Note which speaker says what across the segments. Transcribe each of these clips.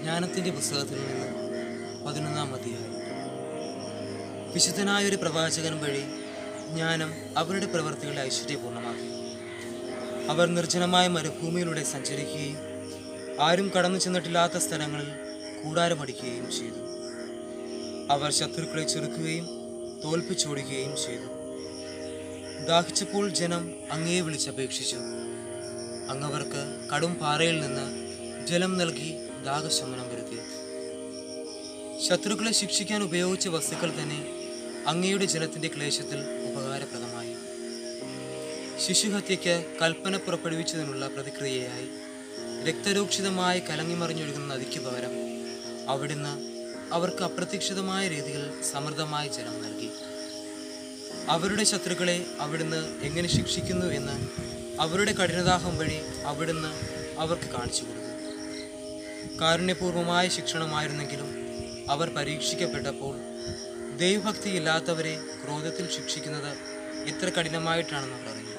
Speaker 1: ജ്ഞാനത്തിൻ്റെ പുസ്തകത്തിൽ നിന്ന് പതിനൊന്നാം അധ്യായം വിശുദ്ധനായ ഒരു പ്രവാചകൻ വഴി ജ്ഞാനം അവരുടെ പ്രവൃത്തികളെ ഐശ്വര്യപൂർണ്ണമാക്കി അവർ നിർജ്ജനമായ മരുഭൂമിയിലൂടെ സഞ്ചരിക്കുകയും ആരും കടന്നു ചെന്നിട്ടില്ലാത്ത സ്ഥലങ്ങളിൽ കൂടാരമടിക്കുകയും ചെയ്തു അവർ ശത്രുക്കളെ ചെറുക്കുകയും തോൽപ്പിച്ചോടുകയും ചെയ്തു ദാഹിച്ചപ്പോൾ ജനം അങ്ങയെ വിളിച്ചപേക്ഷിച്ചു അങ്ങവർക്ക് കടും പാറയിൽ നിന്ന് ജലം നൽകി ദാഹശമനം വരുത്തി ശത്രുക്കളെ ശിക്ഷിക്കാൻ ഉപയോഗിച്ച വസ്തുക്കൾ തന്നെ അങ്ങയുടെ ജനത്തിന്റെ ക്ലേശത്തിൽ ഉപകാരപ്രദമായി ശിശുഹത്യയ്ക്ക് കൽപ്പന പുറപ്പെടുവിച്ചതിനുള്ള പ്രതിക്രിയയായി രക്തരൂക്ഷിതമായി കലങ്ങിമറിഞ്ഞൊഴുകുന്ന നദിക്ക് പകരം അവിടുന്ന് അവർക്ക് അപ്രതീക്ഷിതമായ രീതിയിൽ സമൃദ്ധമായ ജലം നൽകി അവരുടെ ശത്രുക്കളെ അവിടുന്ന് എങ്ങനെ ശിക്ഷിക്കുന്നു എന്ന് അവരുടെ കഠിനദാഹം വഴി അവിടുന്ന് അവർക്ക് കാണിച്ചു കൊടുത്തു കാരുണ്യപൂർവമായ ശിക്ഷണമായിരുന്നെങ്കിലും അവർ പരീക്ഷിക്കപ്പെട്ടപ്പോൾ ദൈവഭക്തിയില്ലാത്തവരെ ക്രോധത്തിൽ ശിക്ഷിക്കുന്നത് എത്ര കഠിനമായിട്ടാണെന്ന് അവർ അറിഞ്ഞു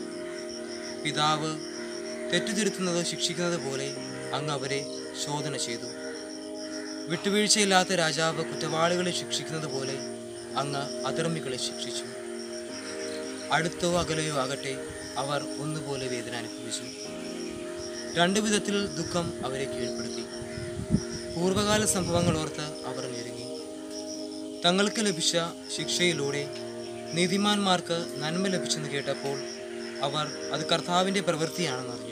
Speaker 1: പിതാവ് തെറ്റുതിരുത്തുന്നത് ശിക്ഷിക്കുന്നത് പോലെ അങ്ങ് അവരെ ശോധന ചെയ്തു വിട്ടുവീഴ്ചയില്ലാത്ത രാജാവ് കുറ്റവാളികളെ ശിക്ഷിക്കുന്നത് പോലെ അങ്ങ് അധർമ്മികളെ ശിക്ഷിച്ചു അടുത്തോ അകലെയോ ആകട്ടെ അവർ ഒന്നുപോലെ വേദന അനുഭവിച്ചു രണ്ടു വിധത്തിൽ ദുഃഖം അവരെ കീഴ്പ്പെടുത്തി പൂർവകാല സംഭവങ്ങൾ ഓർത്ത് അവർ ഞെരുങ്ങി തങ്ങൾക്ക് ലഭിച്ച ശിക്ഷയിലൂടെ നീതിമാന്മാർക്ക് നന്മ ലഭിച്ചെന്ന് കേട്ടപ്പോൾ അവർ അത് കർത്താവിൻ്റെ പ്രവൃത്തിയാണെന്നറിഞ്ഞു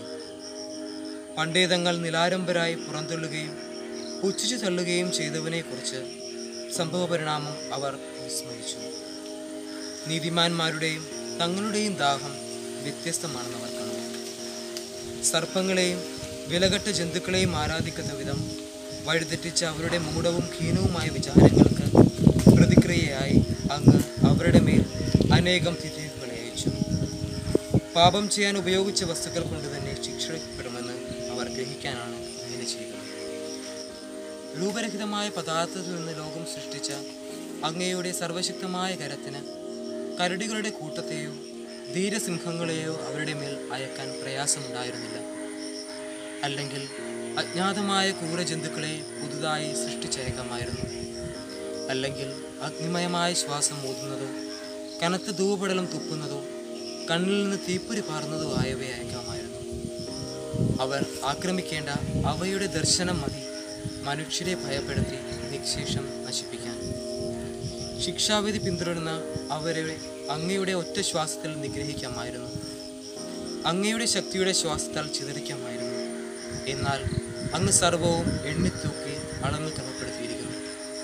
Speaker 1: പണ്ടേ തങ്ങൾ നിലാരംഭരായി പുറന്തള്ളുകയും പുച്ഛിച്ചു തള്ളുകയും ചെയ്തവനെക്കുറിച്ച് സംഭവപരിണാമം അവർ വിസ്മരിച്ചു നീതിമാന്മാരുടെയും തങ്ങളുടെയും ദാഹം വ്യത്യസ്തമാണെന്ന് അവർ കണ്ടു സർപ്പങ്ങളെയും വിലകെട്ട ജന്തുക്കളെയും ആരാധിക്കുന്ന വിധം വഴിതെറ്റിച്ച അവരുടെ മൂഢവും ക്ഷീണവുമായ വിചാരങ്ങൾക്ക് പ്രതിക്രിയയായി അങ്ങ് അവരുടെ മേൽ അനേകം തിഥികളെ അയച്ചു പാപം ചെയ്യാൻ ഉപയോഗിച്ച വസ്തുക്കൾ കൊണ്ട് തന്നെ ശിക്ഷപ്പെടുമെന്ന് അവർ ഗ്രഹിക്കാനാണ് ഇങ്ങനെ ചെയ്യുന്നത് രൂപരഹിതമായ പദാർത്ഥത്തിൽ നിന്ന് ലോകം സൃഷ്ടിച്ച അങ്ങയുടെ സർവശക്തമായ കരത്തിന് കരടികളുടെ കൂട്ടത്തെയോ ധീരസിംഹങ്ങളെയോ അവരുടെ മേൽ അയക്കാൻ പ്രയാസമുണ്ടായിരുന്നില്ല അല്ലെങ്കിൽ അജ്ഞാതമായ ക്രൂരജന്തുക്കളെ പുതുതായി സൃഷ്ടിച്ചയക്കാമായിരുന്നു അല്ലെങ്കിൽ അഗ്നിമയമായ ശ്വാസം ഊതുന്നതോ കനത്ത ധൂപടലം തുപ്പുന്നതോ കണ്ണിൽ നിന്ന് തീപ്പൊരി പാർന്നതോ ആയവയെ അയക്കാമായിരുന്നു അവർ ആക്രമിക്കേണ്ട അവയുടെ ദർശനം മതി മനുഷ്യരെ ഭയപ്പെടുത്തി നിശേഷം നശിപ്പിക്കാൻ ശിക്ഷാവിധി പിന്തുടരുന്ന അവരെ അങ്ങയുടെ ഒറ്റ ശ്വാസത്തിൽ നിഗ്രഹിക്കാമായിരുന്നു അങ്ങയുടെ ശക്തിയുടെ ശ്വാസത്താൽ ചിതറിക്കാമായിരുന്നു എന്നാൽ അങ്ങ് സർവവും എണ്ണിത്തൂക്കി അളന്ന് ക്രമപ്പെടുത്തിയിരിക്കുന്നു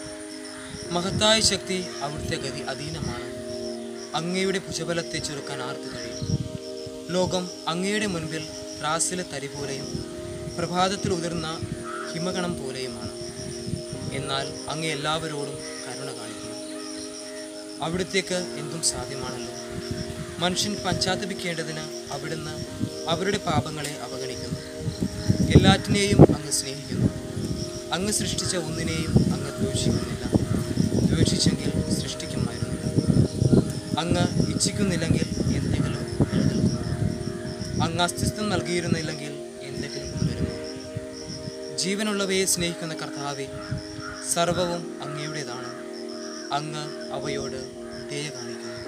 Speaker 1: മഹത്തായ ശക്തി അവിടുത്തെ ഗതി അധീനമാണ് അങ്ങയുടെ ഭുജബലത്തെ ചെറുക്കാൻ ആർക്ക് കഴിയും ലോകം അങ്ങയുടെ മുൻപിൽ ത്രാസിലെ തരി പോലെയും പ്രഭാതത്തിൽ ഉതിർന്ന ഹിമകണം പോലെയുമാണ് എന്നാൽ അങ്ങ് എല്ലാവരോടും കരുണ കാണിക്കുന്നു അവിടത്തേക്ക് എന്തും സാധ്യമാണല്ലോ മനുഷ്യൻ പശ്ചാത്തപിക്കേണ്ടതിന് അവിടുന്ന് അവരുടെ പാപങ്ങളെ അവഗണിക്കുന്നു എല്ലാറ്റിനെയും അങ്ങ് സ്നേഹിക്കുന്നു അങ്ങ് സൃഷ്ടിച്ച ഒന്നിനെയും അങ്ങ് ദ്വേഷിക്കുന്നില്ല ദ്വേഷിച്ചെങ്കിൽ സൃഷ്ടിക്കുമായിരുന്നില്ല അങ്ങ് ഇച്ഛിക്കുന്നില്ലെങ്കിൽ എന്തെങ്കിലും നിലനിൽക്കും അങ്ങ് അസ്തിത്വം നൽകിയിരുന്നില്ലെങ്കിൽ എന്തെങ്കിലും കൊണ്ടുവരുമോ ജീവനുള്ളവയെ സ്നേഹിക്കുന്ന കർത്താവെ സർവവും അങ്ങയുടേതാണ് അങ്ങ് അവയോട് ദയ കാണിക്കുന്നു